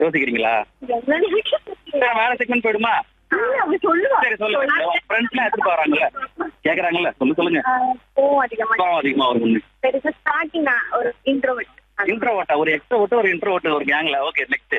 யோசிக்கிறீங்களா சரி, வேற செக்மெண்ட் போயிடுமா அப்படி சொல்லுவா சரி சொல்லுங்க ஃப்ரெண்ட்ஸ்லாம் எடுத்துட்டு வராங்கல்ல கேக்குறாங்கல்ல சொல்லு சொல்லுங்க கோவம் அதிகமா கோவம் அதிகமா வரும் பெருசா ஸ்டார்டிங் ஒரு இன்ட்ரோவர்ட் இன்ட்ரோவர்ட்டா ஒரு எக்ஸ்ட்ரோவர்ட் ஒரு இன்ட்ரோவர்ட் ஒரு கேங்ல ஓகே நெக்ஸ்ட்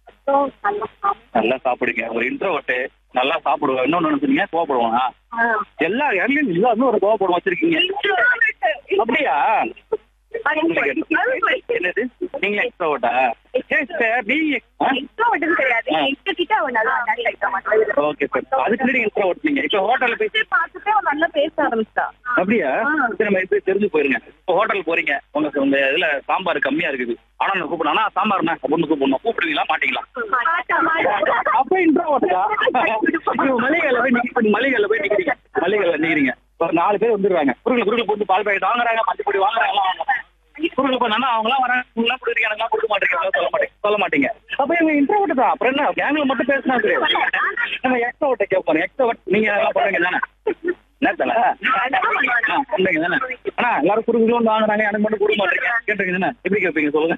நல்லா சாப்பிடுங்க ஒரு இன்ட்ரோவர்ட் நல்லா சாப்பிடுவோம் இன்னொன்னு நினைச்சீங்க கோவப்படுவானா எல்லா கேங்லயும் எல்லாருமே ஒரு கோவப்படம் வச்சிருக்கீங்க அப்படியா உங்களுக்கு என்ன- என்னது நீங்க எக்ஸ்ட்ரோவர்ட்டா நீங்க இன்ட்ரோவர்ட்னு கிடையாது ஆ. எங்க கிட்ட அவன் நல்லா அட்டாச் ஆயிட்டா மாதிரி ஓகே சார் அதுக்கு முன்னாடி இன்ட்ரோவர்ட் நீங்க இப்ப ஹோட்டல்ல போய் பார்த்துட்டு அவன் நல்லா பேச ஆரம்பிச்சிட்டா அப்படியா ஆ. சரி நம்ம இப்ப தெரிஞ்சு போயிருங்க இப்போ ஹோட்டல் போறீங்க உங்க உங்க இதுல சாம்பார் கம்மியா இருக்குது ஆனா நான் கூப்பிடணும் ஆனா சாம்பார்னா அப்படின்னு கூப்பிடணும் கூப்பிடுவீங்களா மாட்டீங்களா அப்ப இன்ட்ரோவர்ட்டா மளிகைல போய் நிக்க மளிகைல போய் நிக்கிறீங்க மளிகைல நிக்கிறீங்க ஒரு நாலு பேர் வந்துருவாங்க குறுக்கல குறுக்கல போட்டு பால் பாக்கெட் வாங்குறாங்க மஞ்சள் பொடி வாங்குறாங்க குறுக்கல போனா அவங்க எல்லாம் வராங்க எல்லாம் கொடுக்குறீங்க எனக்கு கொடுக்க மாட்டீங்க சொல்ல மாட்டீங்க சொல்ல மாட்டீங்க அப்ப இவங்க இன்ட்ரோவர்ட் தான் அப்புறம் என்ன கேங்ல மட்டும் பேசினா தெரியாது நம்ம எக்ஸ்ட்ரோவர்ட்ட கேட்போம் எக்ஸ்ட்ரோவர்ட் நீங்க எல்லாம் பண்ணுங்க தானே என்ன தல பண்ணுங்க தானே ஆனா எல்லாரும் குறுக்குன்னு வாங்குறாங்க எனக்கு மட்டும் கொடுக்க மாட்டீங்க கேட்டுருங்க தானே எப்படி கேட்பீங்க சொல்லுங்க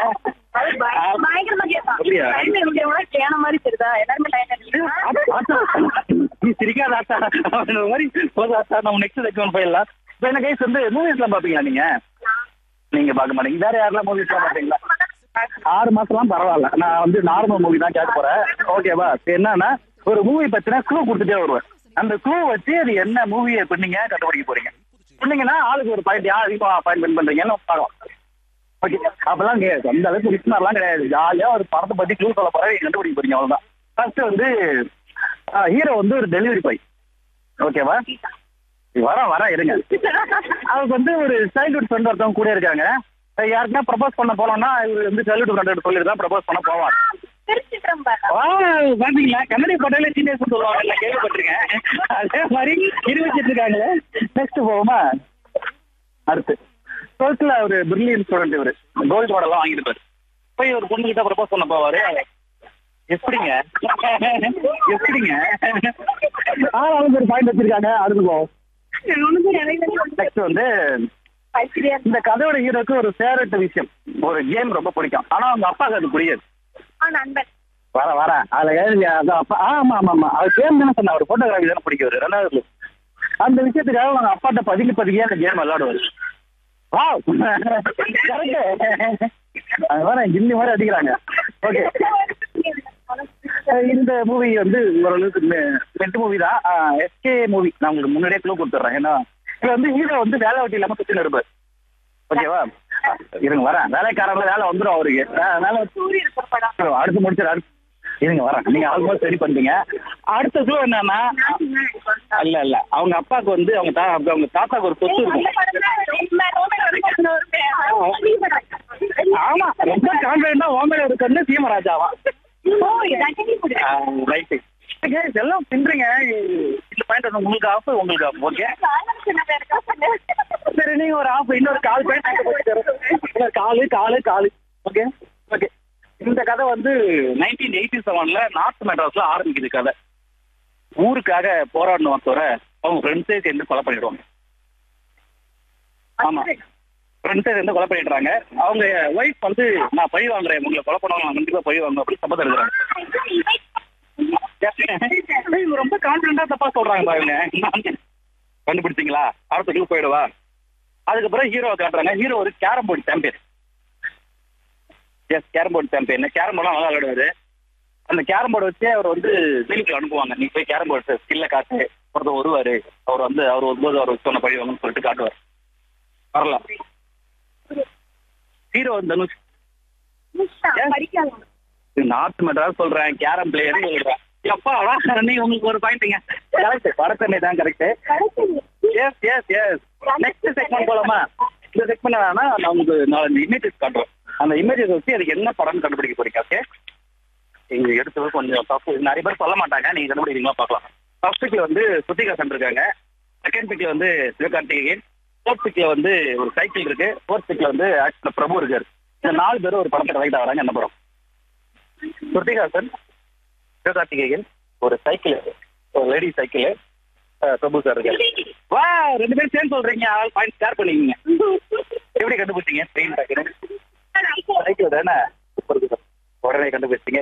பயங்கரமா கேட்பான் அப்படியா? டைம் எவ்வளவு கேன மாதிரி தெரியுதா எல்லாருமே லைன் ஆத்தா, ஆத்தா. நீ சிரிக்காத ஆத்தா அப்படின்ற மாதிரி போதும் ஆத்தா நம்ம நெக்ஸ்ட் செக்மெண்ட் போயிடலாம் இப்போ என்ன கைஸ் வந்து மூவிஸ்லாம் பாப்பீங்களா நீங்க நீங்க பார்க்க மாட்டீங்க வேற யாரெல்லாம் மூவிஸ்லாம் பாப்பீங்களா ஆறு மாசம்லாம் பரவாயில்ல நான் வந்து நார்மல் மூவி தான் கேட்க போறேன் ஓகேவா இப்ப என்னன்னா ஒரு மூவி பத்தினா க்ளூ கொடுத்துட்டே வருவேன் அந்த க்ளூ வச்சு அது என்ன மூவி பண்ணீங்க கண்டுபிடிக்க போறீங்க சொன்னீங்கன்னா ஆளுக்கு ஒரு பாயிண்ட் யார் அதிகமா அப்பாயின்மெண்ட் பண்றீங்கன்னு பார்க்கலாம் ஓகே அப்பெல்லாம் கிடையாது அந்த அளவுக்கு லிஸ்னர்லாம் கிடையாது ஜாலியா ஒரு படத்தை பத்தி க்ளூ சொல்ல போறேன் நீங்க கண்டுபிடிக்க போறீங்க அவ்வளவுதான் ஃபர்ஸ்ட் வந்து ஹீரோ வந்து ஒரு டெலிவரி பாய் ஓகேவா வர வர இருங்க அவருக்கு வந்து ஒரு சைல்ட்ஹுட் ஃப்ரெண்ட் ஒருத்தவங்க கூட இருக்காங்க யாருக்குன்னா ப்ரப்போஸ் பண்ண போனோம்னா இவர் வந்து சைல்ட்ஹுட் ஃப்ரெண்ட் சொல்லிட்டு தான் ப்ரப்போஸ் பண்ண போவார் தெரிஞ்சுக்கிறேன் பாரு ஆ, பாத்தீங்களா கண்ணாடி பட்டாலே சீனியர்ஸ் சொல்லுவாங்க நான் கேள்விப்பட்டிருக்கேன் அதே மாதிரி நிரூபிச்சிட்டு இருக்காங்களே நெக்ஸ்ட் போவோமா அடுத்து டுவெல்த்ல ஒரு பிரில்லியன் ஸ்டூடெண்ட் இவரு கோல்டு மெடல்லாம் வாங்கியிருப்பாரு போய் ஒரு பொண்ணு கிட்ட ப்ரப்போஸ் பண்ண போவாரு எப்படிங்க எப்படிங்க ஆளாளுக்கு ஒரு பாயிண்ட் வச்சிருக்காங்க அடுத்து போவோம் நெக்ஸ்ட் வந்து இந்த கதையோட ஹீரோக்கு ஒரு ஃபேவரட் விஷயம் ஒரு கேம் ரொம்ப பிடிக்கும் ஆனா அவங்க அப்பாவுக்கு அது புரியாது நண்பன் வர வர அதுல எழுதி அதான் அப்பா ஆ, ஆமா ஆமா ஆமா அவர் கேம் தானே சொன்ன அவர் போட்டோகிராஃபி தானே பிடிக்கும் ரெண்டாவது அந்த விஷயத்துக்காக அவங்க அப்பாட்ட பதுங்கி பதுங்கி அந்த கேம் விளையாடுவாரு வா கரெக்ட் அது வர கில்லி மாதிரி அடிக்கிறாங்க ஓகே இந்த மூவி வந்து ஓரளவுக்கு மெட் மூவி தான் எஸ்கே மூவி நான் உங்களுக்கு முன்னாடியே க்ளூ கொடுத்துட்றேன் ஏன்னா இதுல வந்து ஹீரோ வந்து வேலை வெட்டி இல்லாம சுத்தி இருப்பார் ஓகேவா இருங்க வரேன் வேலைக்காரங்கள வேலை வந்துடும் அவருக்கு அதனால சூரியன் படம் அடுத்து முடிச்சிரு அடுத்து இருங்க வரேன் நீங்க ஆல்மோஸ்ட் ரெடி பண்ணிட்டீங்க அடுத்த க்ளூ என்னன்னா இல்ல இல்ல அவங்க அப்பாவுக்கு வந்து அவங்க தா அவங்க தாத்தாக்கு ஒரு சொத்து இருக்கும் ஆமா ரொம்ப கான்பிடண்டா ஓமேல இருக்குன்னு சீமராஜாவா ரைட்டு எல்லாம் பின்றீங்க இந்த பாயிண்ட் வந்து உங்களுக்கு ஆஃப் உங்களுக்கு ஆஃப் ஓகே சரி நீங்க ஒரு ஆஃப் இன்னொரு கால் பாயிண்ட் காலு காலு காலு ஓகே ஓகே இந்த கதை வந்து நைன்டீன் எயிட்டி செவன்ல நார்த் மெட்ராஸ்ல ஆரம்பிக்குது கதை ஊருக்காக போராடணும் ஒருத்தவரை அவங்க ஃப்ரெண்ட்ஸே சேர்ந்து கொலை பண்ணிடுவாங்க ஆமா ஃப்ரெண்ட்ஸே சேர்ந்து கொலை பண்ணிடுறாங்க அவங்க ஒய்ஃப் வந்து நான் பழி வாங்குறேன் உங்களை கொலை பண்ணுவாங்க நான் கண்டிப்பா பழி வாங்க அப்படின்னு சபதம் எடுக்கிறாங்க இவங்க ரொம்ப கான்பிடண்டா தப்பா சொல்றாங்க பாருங்க கண்டுபிடிச்சிங்களா அடுத்த போயிடுவா அதுக்கப்புறம் ஹீரோவை காட்டுறாங்க ஹீரோ ஒரு carrom board champion yes carrom board champion carrom board நல்லா விளையாடுவாரு அந்த கேரம் போர்டு வச்சு அவர் வந்து வெளிக்கு அனுப்புவாங்க நீ போய் கேரம் போர்டு ஸ்கில்ல காட்டு ஒருத்தர் வருவாரு அவர் வந்து அவர் வரும்போது அவர் சொன்ன பழி வாங்கன்னு சொல்லிட்டு காட்டுவார் வரலாம் ஹீரோ தனுஷ் நார்த் மெட்ராஸ் சொல்றேன் கேரம் பிளேயர் சொல்றேன் எப்பா வா நீ உங்களுக்கு ஒரு பாயிண்ட்டுங்க கரெக்ட் வடசென்னை தான் correct yes yes yes next segment போலாமா இந்த செக்மெண்ட் வேணா நான் உங்களுக்கு நாலஞ்சு இமேஜஸ் காட்டுறோம் அந்த இமேஜஸ் வச்சு அதுக்கு என்ன படம்னு கண்டுபிடிக்க போறீங்க ஓகே இங்க எடுத்தது கொஞ்சம் தப்பு நிறைய பேர் சொல்ல மாட்டாங்க நீங்க கண்டுபிடிக்கிறீங்களா பார்க்கலாம் ஃபர்ஸ்ட் பிக்ல வந்து சுத்திகாசன் இருக்காங்க செகண்ட் பிக்ல வந்து சிவகார்த்திகேயன் ஃபோர்த் பிக்ல வந்து ஒரு சைக்கிள் இருக்கு ஃபோர்த் பிக்ல வந்து ஆக்டர் பிரபு இருக்காரு இந்த நாலு பேரும் ஒரு படத்தை ரைட் ஆகிறாங்க என்ன படம் ஸ்ருதிஹாசன் சிவகார்த்திகேயன் ஒரு சைக்கிள் ஒரு லேடி சைக்கிள் பிரபு சார் இருக்காரு வா ரெண்டு பேரும் சேர்ந்து சொல்றீங்க ஆள் பாயிண்ட் ஷேர் பண்ணிக்கிங்க எப்படி கண்டுபிடிச்சீங்க ட்ரெயின் டக்குன்னு சைக்கிள் தானே சூப்பர் சூப்பர் உடனே கண்டுபிடிச்சிங்க